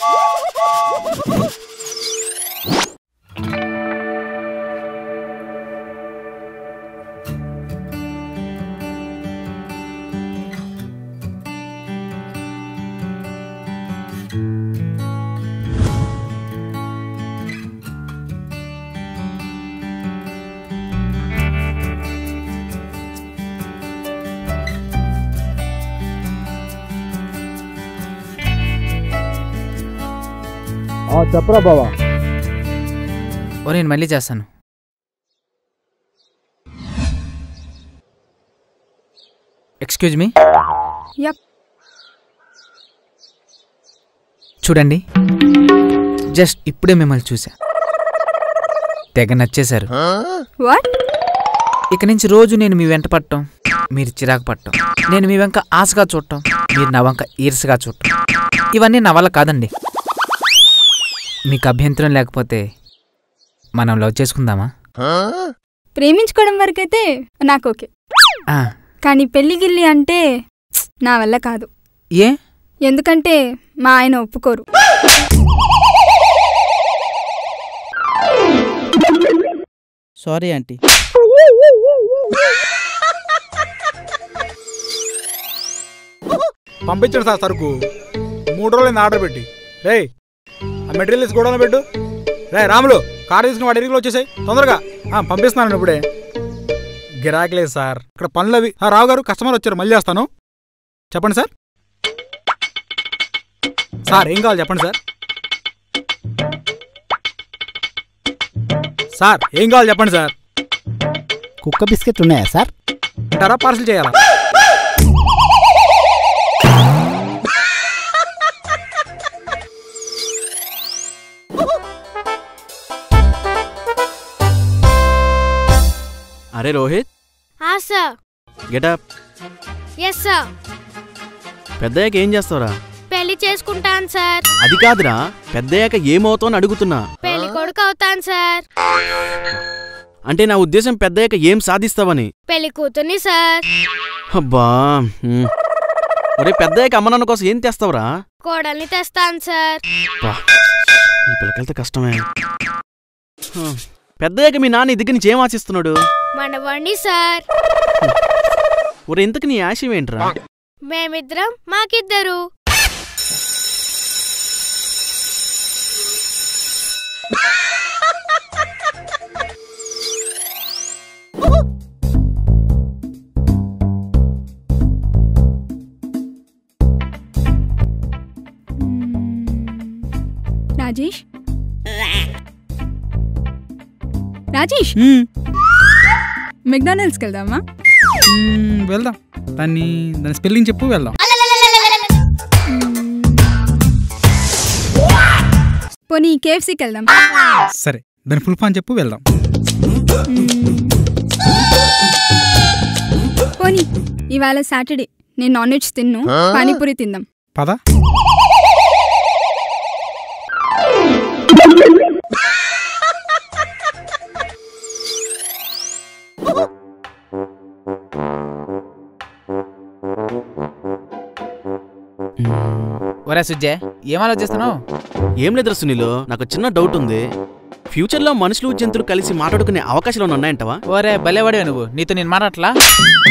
చెప్పరా బావా ఓ నేను మళ్ళీ చేస్తాను ఎక్స్క్యూజ్ మీ యప్ చూడండి జస్ట్ ఇప్పుడే మిమ్మల్ని చూసా తెగ నచ్చేశారు వాట్ ఇక నుంచి రోజు నేను మీ వెంట పట్టడం మీరు చిరాకు పట్టడం నేను మీ వెంక ఆశగా చూడటం మీరు నా వంక ఈర్సగా చూడటం ఇవన్నీ నా వల్ల కాదండి మీకు అభ్యంతరం లేకపోతే మనం లవ్ చేసుకుందామా ప్రేమించుకోవడం వరకైతే నాకు ఓకే ఆ, కానీ పెళ్లి గిల్లి అంటే నా వల్ల కాదు ఏ ఎందుకంటే మా ఆయన ఒప్పుకోరు సారీ ఆంటీ పంపించండి సార్ సరుకు మూడు రోజులు ఆర్డర్ పెట్టి రే ఆ మెటీరియల్స్ గోడౌన్లో పెట్టు రే రాములు కార్ తీసుకుని వాడి ఎరిగిలో వచ్చేసాయి తొందరగా ఆ, పంపిస్తున్నాను ఇప్పుడే గిరాకీ లేదు సార్ ఇక్కడ పనులు అవి ఆ, రావు గారు కస్టమర్ వచ్చారు మళ్ళీ చేస్తాను చెప్పండి సార్ సార్ ఏం కావాలి చెప్పండి సార్ సార్ ఏం కావాలి చెప్పండి సార్ కుక్క బిస్కెట్ ఉన్నాయా సార్ అంటారా పార్సల్ చేయాలా అరే రోహిత్ ఆ సార్ గెటప్ ఎస్ సార్ పెద్దయ్యాక ఏం చేస్తావురా పెళ్లి చేసుకుంటాను సార్ అది కాదురా పెద్దయ్యాక ఏమవుతావు అని అడుగుతున్నా పెళ్లి కొడుకు అవుతాను సార్ అంటే నా ఉద్దేశం పెద్దయ్యాక ఏం సాధిస్తావని పెళ్లి కూతుర్ని సార్ అబ్బా హ్మ్. ఒరే పెద్దయ్యాక అమ్మ నాన్న కోసం ఏం తెస్తావురా కోడల్ని తెస్తాను సార్ అబ్బా, ఈ పిల్లకెళ్తే కష్టమే హ. పెద్దయ్యాక మీ నాన్న ఈ దగ్గర నుంచి ఏం ఆశిస్తున్నాడు మనవాణ్ణి సార్ ఒరే ఇంతకు నీ ఆశయం ఏంట్రా మేమిద్దరం మాకిద్దరు రాజేష్ రాజేష్ మెక్డానల్డ్స్కి వెళ్దామా మ్మ్, వెళ్దాం దాన్ని దాని స్పెల్లింగ్ చెప్పు వెళ్దాం పోనీ కేఎఫ్సీకి వెళ్దాం సరే దాని ఫుల్ ఫామ్ చెప్పు వెళ్దాం పోనీ ఇవాళ సాటర్డే నేను నాన్ వెజ్ తిన్ను పానీపూరి తిందాం పద ఒరే సుజ్జే ఏం ఆలోచిస్తున్నావు ఏం లేదురా సునీలు నాకు చిన్న డౌట్ ఉంది ఫ్యూచర్లో మనుషులు జంతువులు కలిసి మాట్లాడుకునే అవకాశాలు ఉన్నాయంటవా ఓరే భలేవాడే నువ్వు నీతో నేను మాట్లాడట్లా